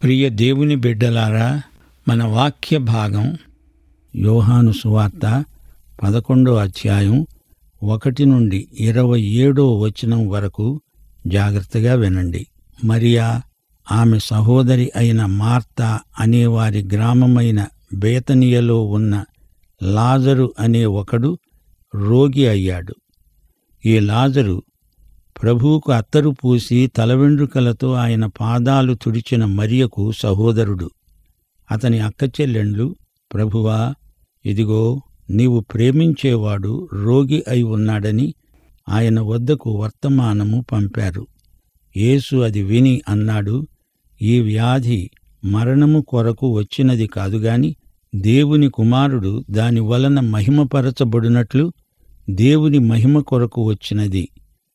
ప్రియ దేవుని బిడ్డలారా మన వాక్య భాగం యోహాను సువార్త పదకొండో అధ్యాయం ఒకటి నుండి ఇరవై ఏడో వచనం వరకు జాగ్రత్తగా వినండి మరియా ఆమె సహోదరి అయిన మార్తా అనేవారి గ్రామమైన బేతనియలో ఉన్న లాజరు అనే ఒకడు రోగి అయ్యాడు ఈ లాజరు ప్రభువుకు అత్తరు పూసి తల వెండ్రుకలతో ఆయన పాదాలు తుడిచిన మరియకు సహోదరుడు అతని అక్క చెల్లెండ్లు ప్రభువా ఇదిగో నీవు ప్రేమించేవాడు రోగి అయి ఉన్నాడని ఆయన వద్దకు వర్తమానము పంపారు యేసు అది విని అన్నాడు ఈ వ్యాధి మరణము కొరకు వచ్చినది కాదుగాని దేవుని కుమారుడు దాని వలన మహిమపరచబడినట్లు దేవుని మహిమ కొరకు వచ్చినది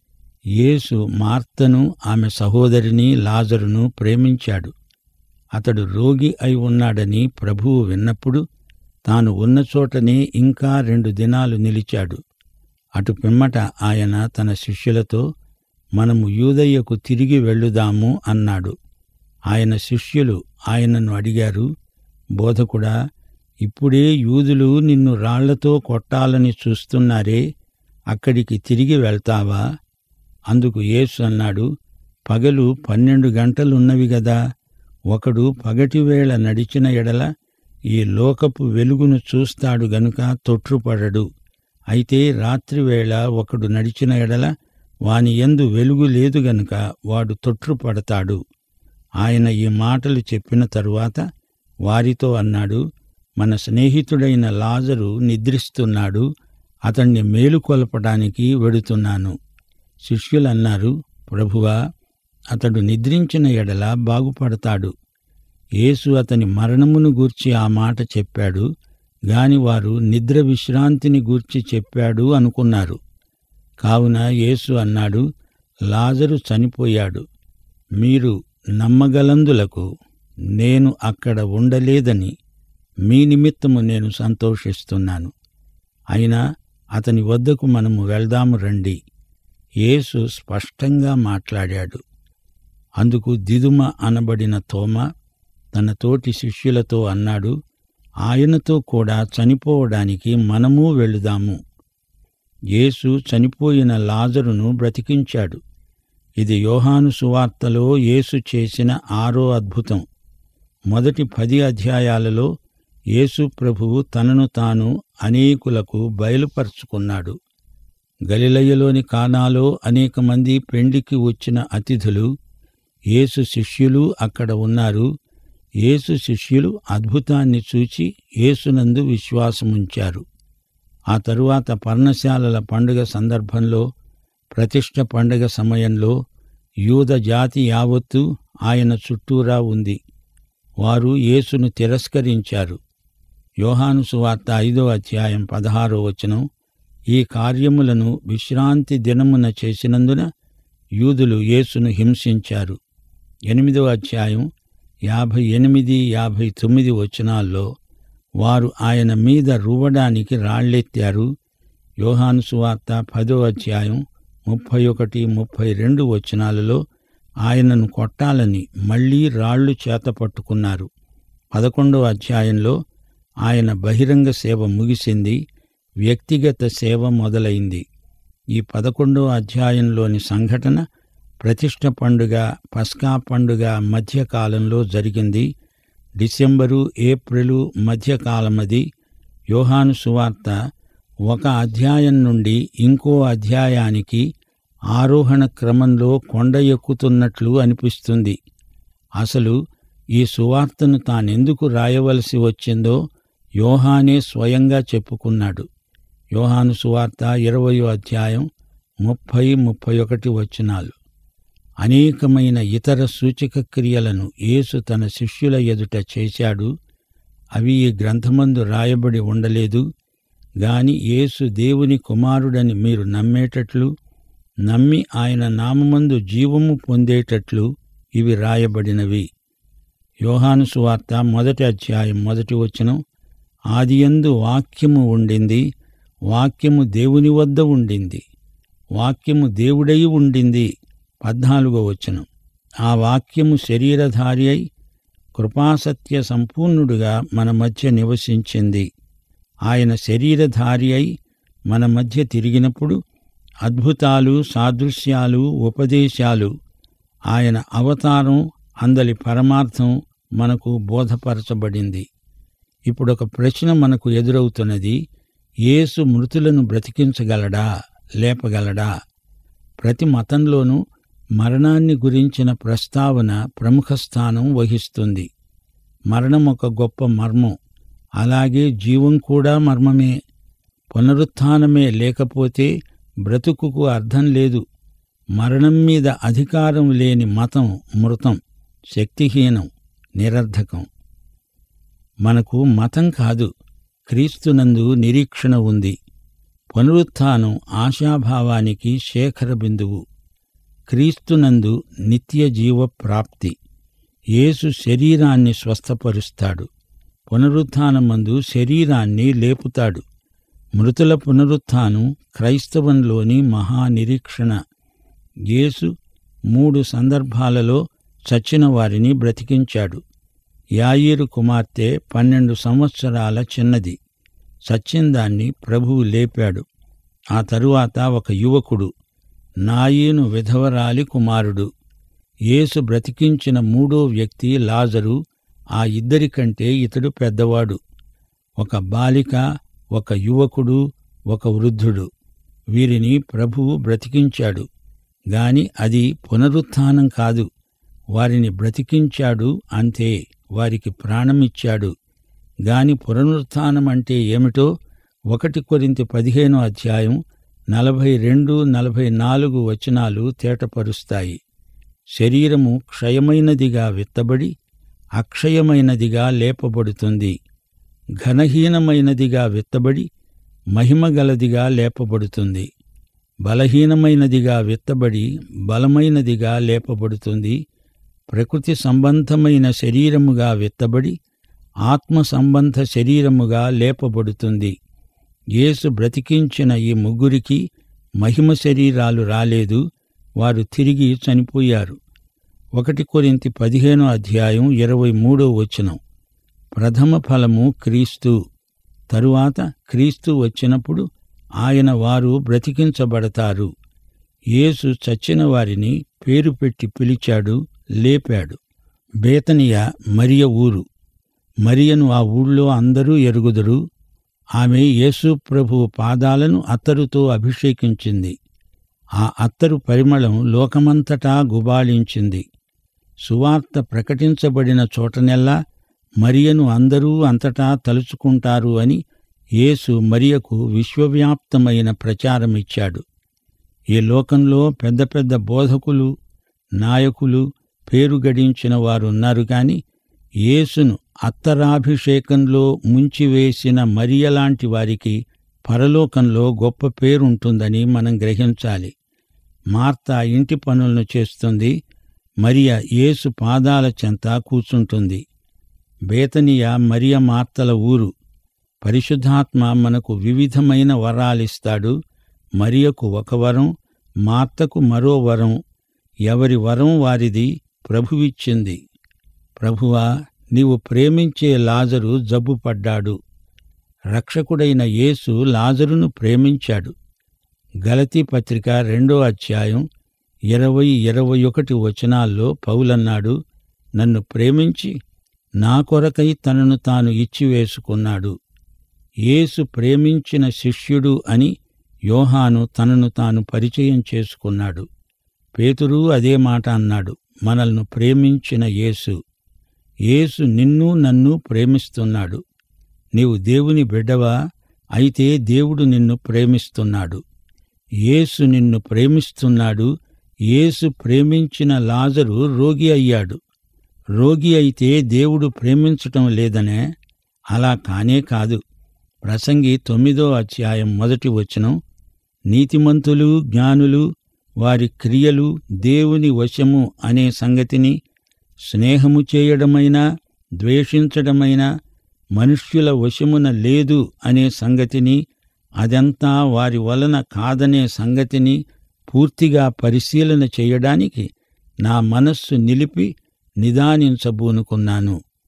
యేసు మార్తను ఆమె సహోదరిని లాజరును ప్రేమించాడు అతడు రోగి అయి ఉన్నాడని ప్రభువు విన్నప్పుడు తాను ఉన్న చోటనే ఇంకా రెండు దినాలు నిలిచాడు అటు పిమ్మట ఆయన తన శిష్యులతో మనము యూదయ్యకు తిరిగి వెళ్ళుదాము అన్నాడు ఆయన శిష్యులు ఆయనను అడిగారు బోధకుడా ఇప్పుడే యూదులు నిన్ను రాళ్లతో కొట్టాలని చూస్తున్నారే అక్కడికి తిరిగి వెళ్తావా అందుకు యేసు అన్నాడు పగలు పన్నెండు గంటలున్నవి గదా ఒకడు పగటివేళ నడిచిన ఎడల ఈ లోకపు వెలుగును చూస్తాడు గనుక తొట్రుపడడు అయితే రాత్రివేళ ఒకడు నడిచిన ఎడల వాని యందు వెలుగు లేదు గనుక వాడు తొట్రుపడతాడు ఆయన ఈ మాటలు చెప్పిన తరువాత వారితో అన్నాడు మన స్నేహితుడైన లాజరు నిద్రిస్తున్నాడు అతణ్ణి మేలుకొల్పడానికి వెడుతున్నాను శిష్యులన్నారు ప్రభువా అతడు నిద్రించిన ఎడల బాగుపడతాడు యేసు అతని మరణమును గూర్చి ఆ మాట చెప్పాడు గాని వారు నిద్ర విశ్రాంతిని గూర్చి చెప్పాడు అనుకున్నారు కావున యేసు అన్నాడు లాజరు చనిపోయాడు మీరు నమ్మగలందులకు నేను అక్కడ ఉండలేదని మీ నిమిత్తము నేను సంతోషిస్తున్నాను అయినా అతని వద్దకు మనము వెళ్దాము రండి యేసు స్పష్టంగా మాట్లాడాడు అందుకు దిదుమ అనబడిన తోమ తన తోటి శిష్యులతో అన్నాడు ఆయనతో కూడా చనిపోవడానికి మనము వెళుదాము యేసు చనిపోయిన లాజరును బ్రతికించాడు ఇది యోహాను సువార్తలో యేసు చేసిన ఆరో అద్భుతం మొదటి పది అధ్యాయాలలో యేసు ప్రభువు తనను తాను అనేకులకు బయలుపరుచుకున్నాడు గలిలయలోని కానాలో అనేక మంది పెండికి వచ్చిన అతిథులు యేసు శిష్యులు అక్కడ ఉన్నారు యేసు శిష్యులు అద్భుతాన్ని చూచి యేసునందు విశ్వాసముంచారు ఆ తరువాత పర్ణశాలల పండుగ సందర్భంలో ప్రతిష్ట పండుగ సమయంలో యూద జాతి యావత్తు ఆయన చుట్టూరా ఉంది వారు యేసును తిరస్కరించారు యోహాను సువార్త ఐదో అధ్యాయం పదహారో వచనం ఈ కార్యములను విశ్రాంతి దినమున చేసినందున యూదులు యేసును హింసించారు ఎనిమిదో అధ్యాయం యాభై ఎనిమిది యాభై తొమ్మిది వచనాల్లో వారు ఆయన మీద రువ్వడానికి రాళ్లెత్తారు యోహాను సువార్త పదో అధ్యాయం ముప్పై ఒకటి ముప్పై రెండు వచనాలలో ఆయనను కొట్టాలని మళ్లీ రాళ్లు చేత పట్టుకున్నారు పదకొండవ అధ్యాయంలో ఆయన బహిరంగ సేవ ముగిసింది వ్యక్తిగత సేవ మొదలైంది ఈ పదకొండవ అధ్యాయంలోని సంఘటన ప్రతిష్ట పండుగ పస్కా పండుగ మధ్యకాలంలో జరిగింది డిసెంబరు ఏప్రిలు మధ్యకాలమది యోహాను సువార్త ఒక అధ్యాయం నుండి ఇంకో అధ్యాయానికి ఆరోహణ క్రమంలో కొండ ఎక్కుతున్నట్లు అనిపిస్తుంది అసలు ఈ సువార్తను తానెందుకు రాయవలసి వచ్చిందో యోహానే స్వయంగా చెప్పుకున్నాడు యోహాను సువార్త ఇరవయో అధ్యాయం ముప్పై ముప్పై ఒకటి వచనాలు అనేకమైన ఇతర సూచక క్రియలను యేసు తన శిష్యుల ఎదుట చేశాడు అవి ఈ గ్రంథమందు రాయబడి ఉండలేదు గాని యేసు దేవుని కుమారుడని మీరు నమ్మేటట్లు నమ్మి ఆయన నామమందు జీవము పొందేటట్లు ఇవి రాయబడినవి యోహాను సువార్త మొదటి అధ్యాయం మొదటి వచనం ఆదియందు వాక్యము ఉండింది వాక్యము దేవుని వద్ద ఉండింది వాక్యము దేవుడై ఉండింది పద్నాలుగో వచనం ఆ వాక్యము శరీరధారి అయి కృపాసత్య సంపూర్ణుడుగా మన మధ్య నివసించింది ఆయన శరీరధారి అయి మన మధ్య తిరిగినప్పుడు అద్భుతాలు సాదృశ్యాలు ఉపదేశాలు ఆయన అవతారం అందలి పరమార్థం మనకు బోధపరచబడింది ఇప్పుడు ఒక ప్రశ్న మనకు ఎదురవుతున్నది యేసు మృతులను బ్రతికించగలడా లేపగలడా ప్రతి మతంలోనూ మరణాన్ని గురించిన ప్రస్తావన ప్రముఖ స్థానం వహిస్తుంది మరణం ఒక గొప్ప మర్మం అలాగే జీవం కూడా మర్మమే పునరుత్థానమే లేకపోతే బ్రతుకుకు అర్థం లేదు మరణం మీద అధికారం లేని మతం మృతం శక్తిహీనం నిరర్ధకం మనకు మతం కాదు క్రీస్తునందు నిరీక్షణ ఉంది పునరుత్థానం ఆశాభావానికి శేఖర బిందువు క్రీస్తునందు నిత్య జీవ ప్రాప్తి యేసు శరీరాన్ని స్వస్థపరుస్తాడు పునరుత్థానమందు శరీరాన్ని లేపుతాడు మృతుల పునరుత్థానం క్రైస్తవంలోని మహానిరీక్షణ యేసు మూడు సందర్భాలలో చచ్చిన వారిని బ్రతికించాడు యాయీరు కుమార్తె పన్నెండు సంవత్సరాల చిన్నది సచ్చిందాన్ని ప్రభువు లేపాడు ఆ తరువాత ఒక యువకుడు నాయీను విధవరాలి కుమారుడు యేసు బ్రతికించిన మూడో వ్యక్తి లాజరు ఆ ఇద్దరికంటే ఇతడు పెద్దవాడు ఒక బాలిక ఒక యువకుడు ఒక వృద్ధుడు వీరిని ప్రభువు బ్రతికించాడు గాని అది పునరుత్థానం కాదు వారిని బ్రతికించాడు అంతే వారికి ప్రాణమిచ్చాడు గాని పునరుత్థానం అంటే ఏమిటో ఒకటి కొరింతి పదిహేనో అధ్యాయం నలభై రెండు నలభై నాలుగు వచనాలు తేటపరుస్తాయి శరీరము క్షయమైనదిగా విత్తబడి అక్షయమైనదిగా లేపబడుతుంది ఘనహీనమైనదిగా విత్తబడి మహిమగలదిగా లేపబడుతుంది బలహీనమైనదిగా విత్తబడి బలమైనదిగా లేపబడుతుంది ప్రకృతి సంబంధమైన శరీరముగా విత్తబడి ఆత్మ సంబంధ శరీరముగా లేపబడుతుంది యేసు బ్రతికించిన ఈ ముగ్గురికి మహిమ శరీరాలు రాలేదు వారు తిరిగి చనిపోయారు ఒకటి కొరింతి పదిహేనో అధ్యాయం ఇరవై మూడో వచనం ప్రథమ ఫలము క్రీస్తు తరువాత క్రీస్తు వచ్చినప్పుడు ఆయన వారు బ్రతికించబడతారు యేసు చచ్చిన వారిని పేరు పెట్టి పిలిచాడు లేపాడు బేతనియ మరియ ఊరు మరియను ఆ ఊళ్ళో అందరూ ఎరుగుదురు ఆమె యేసు ప్రభువు పాదాలను అత్తరుతో అభిషేకించింది ఆ అత్తరు పరిమళం లోకమంతటా గుబాళించింది సువార్త ప్రకటించబడిన చోటనెల్లా మరియను అందరూ అంతటా తలుచుకుంటారు అని యేసు మరియకు విశ్వవ్యాప్తమైన ప్రచారమిచ్చాడు ఈ లోకంలో పెద్ద పెద్ద బోధకులు నాయకులు పేరు గడించిన వారున్నారు కాని యేసును అత్తరాభిషేకంలో ముంచివేసిన మరియలాంటి వారికి పరలోకంలో గొప్ప పేరుంటుందని మనం గ్రహించాలి మార్త ఇంటి పనులను చేస్తుంది మరియ యేసు పాదాల చెంత కూర్చుంటుంది బేతనియ మరియ మార్తల ఊరు పరిశుద్ధాత్మ మనకు వివిధమైన వరాలిస్తాడు మరియకు ఒక వరం మార్తకు మరో వరం ఎవరి వరం వారిది ప్రభువిచ్చింది ప్రభువా నీవు ప్రేమించే లాజరు జబ్బుపడ్డాడు రక్షకుడైన యేసు లాజరును ప్రేమించాడు గలతీ పత్రిక రెండో అధ్యాయం ఇరవై ఇరవై ఒకటి వచనాల్లో పౌలన్నాడు నన్ను ప్రేమించి నా కొరకై తనను తాను ఇచ్చివేసుకున్నాడు యేసు ప్రేమించిన శిష్యుడు అని యోహాను తనను తాను పరిచయం చేసుకున్నాడు పేతురు అదే మాట అన్నాడు మనల్ని ప్రేమించిన యేసు యేసు నిన్ను నన్ను ప్రేమిస్తున్నాడు నీవు దేవుని బిడ్డవా అయితే దేవుడు నిన్ను ప్రేమిస్తున్నాడు యేసు నిన్ను ప్రేమిస్తున్నాడు యేసు ప్రేమించిన లాజరు రోగి అయ్యాడు రోగి అయితే దేవుడు ప్రేమించటం లేదనే అలా కానే కాదు ప్రసంగి తొమ్మిదో అధ్యాయం మొదటి వచనం నీతిమంతులు జ్ఞానులు వారి క్రియలు దేవుని వశము అనే సంగతిని స్నేహము చేయడమైనా ద్వేషించడమైనా మనుష్యుల వశమున లేదు అనే సంగతిని అదంతా వారి వలన కాదనే సంగతిని పూర్తిగా పరిశీలన చేయడానికి నా మనస్సు నిలిపి నిదానించబూనుకున్నాను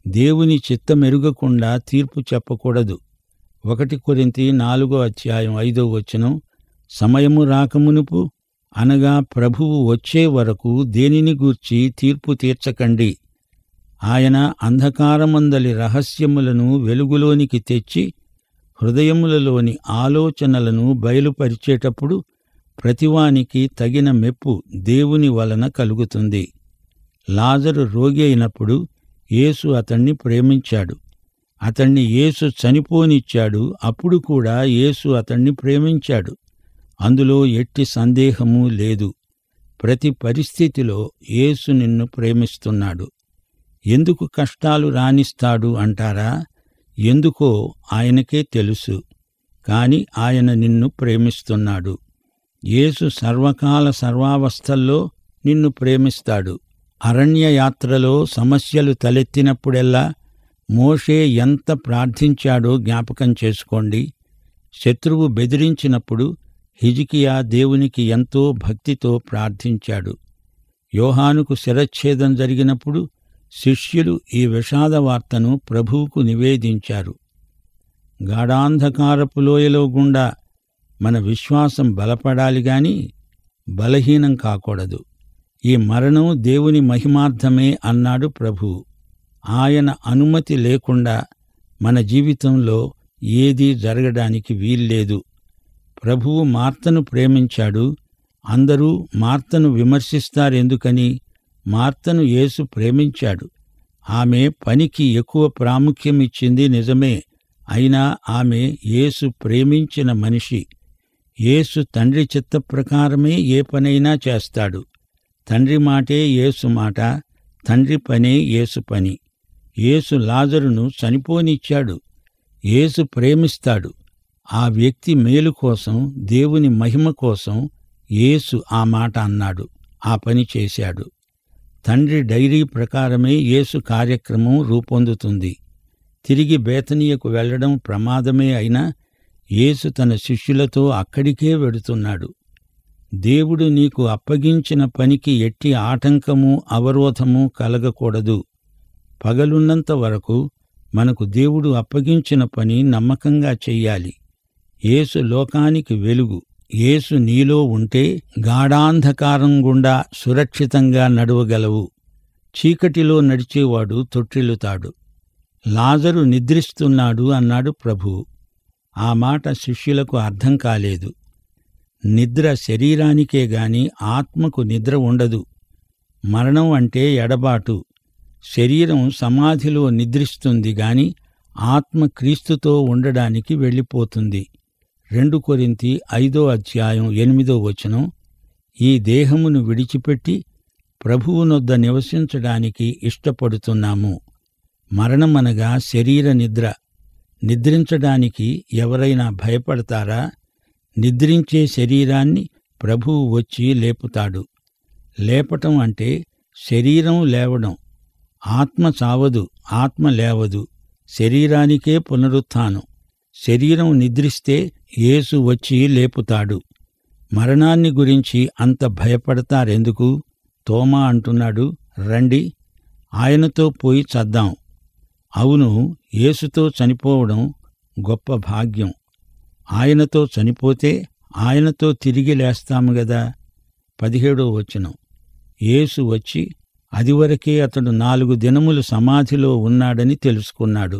దేవుని చిత్తమెరుగకుండా తీర్పు చెప్పకూడదు ఒకటి కొరింతి నాలుగో అధ్యాయం ఐదో వచనం సమయము రాకమునుపు అనగా ప్రభువు వచ్చే వరకు దేనిని గూర్చి తీర్పు తీర్చకండి ఆయన అంధకారమందలి రహస్యములను వెలుగులోనికి తెచ్చి హృదయములలోని ఆలోచనలను బయలుపరిచేటప్పుడు ప్రతివానికి తగిన మెప్పు దేవుని వలన కలుగుతుంది లాజరు రోగి అయినప్పుడు యేసు అతణ్ణి ప్రేమించాడు అతణ్ణి యేసు చనిపోనిచ్చాడు అప్పుడు కూడా యేసు అతణ్ణి ప్రేమించాడు అందులో ఎట్టి సందేహము లేదు ప్రతి పరిస్థితిలో యేసు నిన్ను ప్రేమిస్తున్నాడు ఎందుకు కష్టాలు రాణిస్తాడు అంటారా ఎందుకో ఆయనకే తెలుసు కాని ఆయన నిన్ను ప్రేమిస్తున్నాడు యేసు సర్వకాల సర్వావస్థల్లో నిన్ను ప్రేమిస్తాడు అరణ్య యాత్రలో సమస్యలు తలెత్తినప్పుడెల్లా మోషే ఎంత ప్రార్థించాడో జ్ఞాపకం చేసుకోండి శత్రువు బెదిరించినప్పుడు హిజికియా దేవునికి ఎంతో భక్తితో ప్రార్థించాడు యోహానుకు శిరచ్ఛేదం జరిగినప్పుడు శిష్యులు ఈ విషాద వార్తను ప్రభువుకు నివేదించారు గాఢాంధకారపు లోయలో గుండా మన విశ్వాసం బలపడాలి గాని బలహీనం కాకూడదు ఈ మరణం దేవుని మహిమార్థమే అన్నాడు ప్రభువు ఆయన అనుమతి లేకుండా మన జీవితంలో ఏదీ జరగడానికి వీల్లేదు ప్రభువు మార్తను ప్రేమించాడు అందరూ మార్తను విమర్శిస్తారెందుకని మార్తను యేసు ప్రేమించాడు ఆమె పనికి ఎక్కువ ప్రాముఖ్యమిచ్చింది నిజమే అయినా ఆమె యేసు ప్రేమించిన మనిషి యేసు తండ్రి చిత్త ప్రకారమే ఏ పనైనా చేస్తాడు తండ్రి మాటే యేసు మాట తండ్రి పనే యేసు పని యేసు లాజరును చనిపోనిచ్చాడు యేసు ప్రేమిస్తాడు ఆ వ్యక్తి మేలు కోసం దేవుని మహిమ కోసం యేసు ఆ మాట అన్నాడు ఆ పని చేశాడు తండ్రి డైరీ ప్రకారమే యేసు కార్యక్రమం రూపొందుతుంది తిరిగి బేతనీయకు వెళ్లడం ప్రమాదమే అయినా యేసు తన శిష్యులతో అక్కడికే వెడుతున్నాడు దేవుడు నీకు అప్పగించిన పనికి ఎట్టి ఆటంకము అవరోధము కలగకూడదు పగలున్నంత వరకు మనకు దేవుడు అప్పగించిన పని నమ్మకంగా చెయ్యాలి యేసు లోకానికి వెలుగు యేసు నీలో ఉంటే గాఢాంధకారం గుండా సురక్షితంగా నడవగలవు చీకటిలో నడిచేవాడు తొట్టిల్లుతాడు లాజరు నిద్రిస్తున్నాడు అన్నాడు ప్రభువు ఆ మాట శిష్యులకు అర్థం కాలేదు నిద్ర శరీరానికే గాని ఆత్మకు నిద్ర ఉండదు మరణం అంటే ఎడబాటు శరీరం సమాధిలో నిద్రిస్తుంది గాని ఆత్మ క్రీస్తుతో ఉండడానికి వెళ్ళిపోతుంది రెండు కొరింతి ఐదో అధ్యాయం ఎనిమిదో వచనం ఈ దేహమును విడిచిపెట్టి ప్రభువునొద్ద నివసించడానికి ఇష్టపడుతున్నాము మరణమనగా శరీర నిద్ర నిద్రించడానికి ఎవరైనా భయపడతారా నిద్రించే శరీరాన్ని ప్రభువు వచ్చి లేపుతాడు లేపటం అంటే శరీరం లేవడం ఆత్మ చావదు ఆత్మ లేవదు శరీరానికే పునరుత్థానం శరీరం నిద్రిస్తే యేసు వచ్చి లేపుతాడు మరణాన్ని గురించి అంత భయపడతారెందుకు తోమా అంటున్నాడు రండి ఆయనతో పోయి చద్దాం అవును యేసుతో చనిపోవడం గొప్ప భాగ్యం ఆయనతో చనిపోతే ఆయనతో తిరిగి లేస్తాము గదా పదిహేడో వచనం యేసు వచ్చి అదివరకే అతడు నాలుగు దినములు సమాధిలో ఉన్నాడని తెలుసుకున్నాడు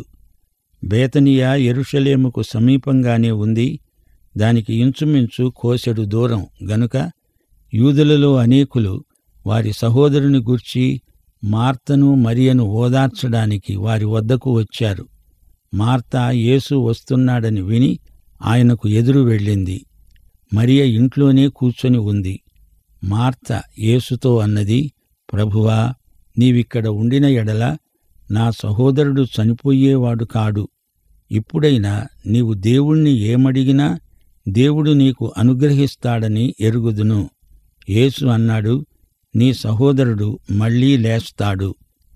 బేతనియా ఎరుషలేముకు సమీపంగానే ఉంది దానికి ఇంచుమించు కోసెడు దూరం గనుక యూదులలో అనేకులు వారి సహోదరుని గూర్చి మార్తను మరియను ఓదార్చడానికి వారి వద్దకు వచ్చారు మార్త యేసు వస్తున్నాడని విని ఆయనకు ఎదురు వెళ్ళింది మరియ ఇంట్లోనే కూర్చొని ఉంది మార్త యేసుతో అన్నది ప్రభువా నీవిక్కడ ఉండిన ఎడల నా సహోదరుడు చనిపోయేవాడు కాడు ఇప్పుడైనా నీవు దేవుణ్ణి ఏమడిగినా దేవుడు నీకు అనుగ్రహిస్తాడని ఎరుగుదును యేసు అన్నాడు నీ సహోదరుడు మళ్ళీ లేస్తాడు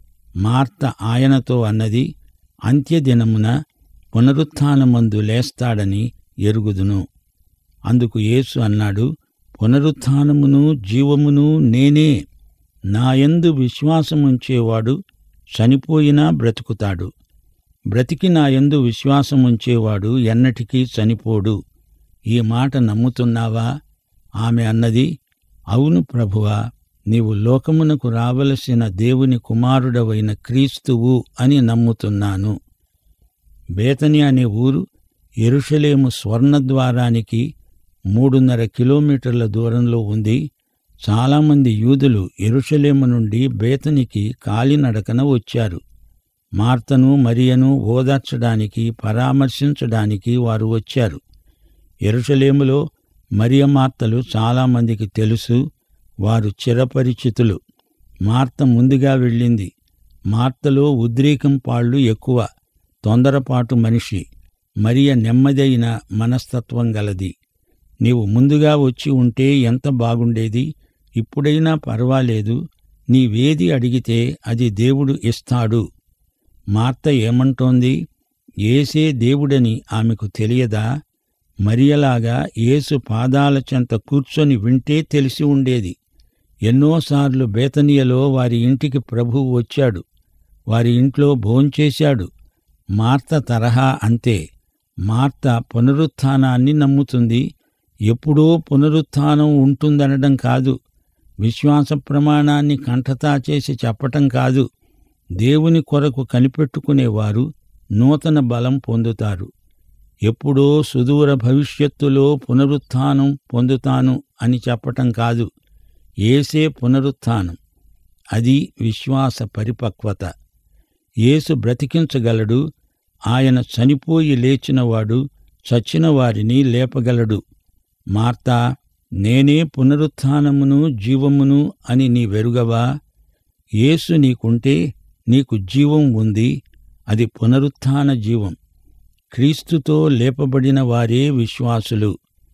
మార్త ఆయనతో అన్నది అంత్యదినమున పునరుత్థానమందు లేస్తాడని ఎరుగుదును అందుకు యేసు అన్నాడు పునరుత్థానమును జీవమును నేనే నాయందు విశ్వాసముంచేవాడు చనిపోయినా బ్రతుకుతాడు బ్రతికి నా యందు విశ్వాసం ఉంచేవాడు ఎన్నటికీ చనిపోడు ఈ మాట నమ్ముతున్నావా ఆమె అన్నది అవును ప్రభువా నీవు లోకమునకు రావలసిన దేవుని కుమారుడవైన క్రీస్తువు అని నమ్ముతున్నాను బేతని అనే ఊరు ఎరుషలేము స్వర్ణద్వారానికి మూడున్నర కిలోమీటర్ల దూరంలో ఉంది చాలామంది యూదులు ఎరుషలేము నుండి బేతనికి కాలినడకన వచ్చారు మార్తను మరియను ఓదార్చడానికి పరామర్శించడానికి వారు వచ్చారు ఎరుషలేములో మరియ మార్తలు చాలామందికి తెలుసు వారు చిరపరిచితులు మార్త ముందుగా వెళ్ళింది మార్తలో ఉద్రేకం పాళ్ళు ఎక్కువ తొందరపాటు మనిషి మరియ నెమ్మదైన మనస్తత్వం గలది నీవు ముందుగా వచ్చి ఉంటే ఎంత బాగుండేది ఇప్పుడైనా పర్వాలేదు నీవేది అడిగితే అది దేవుడు ఇస్తాడు మార్త ఏమంటోంది ఏసే దేవుడని ఆమెకు తెలియదా మరియలాగా యేసు పాదాల చెంత కూర్చొని వింటే తెలిసి ఉండేది ఎన్నోసార్లు బేతనియలో వారి ఇంటికి ప్రభువు వచ్చాడు వారి ఇంట్లో భోంచేశాడు మార్త తరహా అంతే మార్త పునరుత్థానాన్ని నమ్ముతుంది ఎప్పుడో పునరుత్థానం ఉంటుందనడం కాదు విశ్వాస ప్రమాణాన్ని కంఠతా చేసి చెప్పటం కాదు దేవుని కొరకు కనిపెట్టుకునేవారు నూతన బలం పొందుతారు ఎప్పుడో సుదూర భవిష్యత్తులో పునరుత్థానం పొందుతాను అని చెప్పటం కాదు ఏసే పునరుత్థానం అది విశ్వాస పరిపక్వత యేసు బ్రతికించగలడు ఆయన చనిపోయి లేచినవాడు చచ్చిన వారిని లేపగలడు మార్తా నేనే పునరుత్థానమును జీవమును అని నీ వెరుగవా యేసు నీకుంటే నీకు జీవం ఉంది అది పునరుత్థాన జీవం క్రీస్తుతో లేపబడిన వారే విశ్వాసులు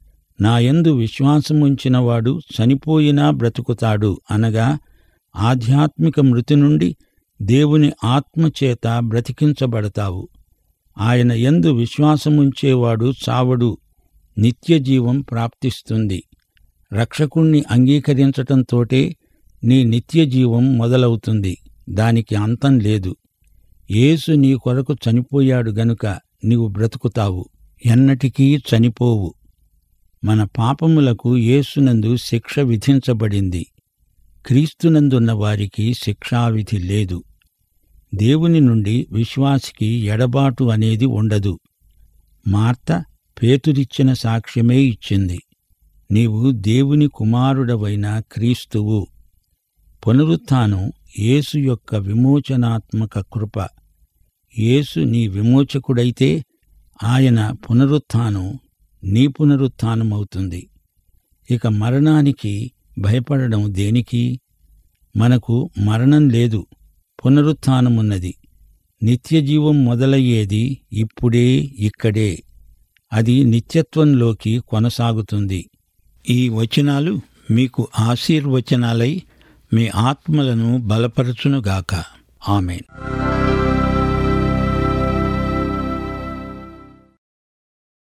నాయందు విశ్వాసముంచినవాడు చనిపోయినా బ్రతుకుతాడు అనగా ఆధ్యాత్మిక మృతి నుండి దేవుని ఆత్మచేత బ్రతికించబడతావు ఆయన యందు విశ్వాసముంచేవాడు చావడు నిత్యజీవం ప్రాప్తిస్తుంది రక్షకుణ్ణి అంగీకరించటంతోటే నీ నిత్యజీవం మొదలవుతుంది దానికి అంతం లేదు యేసు నీ కొరకు చనిపోయాడు గనుక నీవు బ్రతుకుతావు ఎన్నటికీ చనిపోవు మన పాపములకు యేసునందు శిక్ష విధించబడింది క్రీస్తునందున్న వారికి శిక్షావిధి లేదు దేవుని నుండి విశ్వాసికి ఎడబాటు అనేది ఉండదు మార్త పేతురిచ్చిన సాక్ష్యమే ఇచ్చింది నీవు దేవుని కుమారుడవైన క్రీస్తువు పునరుత్థానం యేసు యొక్క విమోచనాత్మక కృప యేసు నీ విమోచకుడైతే ఆయన పునరుత్థానం నీ పునరుత్థానమవుతుంది ఇక మరణానికి భయపడడం దేనికి మనకు మరణం లేదు పునరుత్థానమున్నది నిత్యజీవం మొదలయ్యేది ఇప్పుడే ఇక్కడే అది నిత్యత్వంలోకి కొనసాగుతుంది ఈ వచనాలు మీకు ఆశీర్వచనాలై మీ ఆత్మలను బలపరచునుగాక ఆమెన్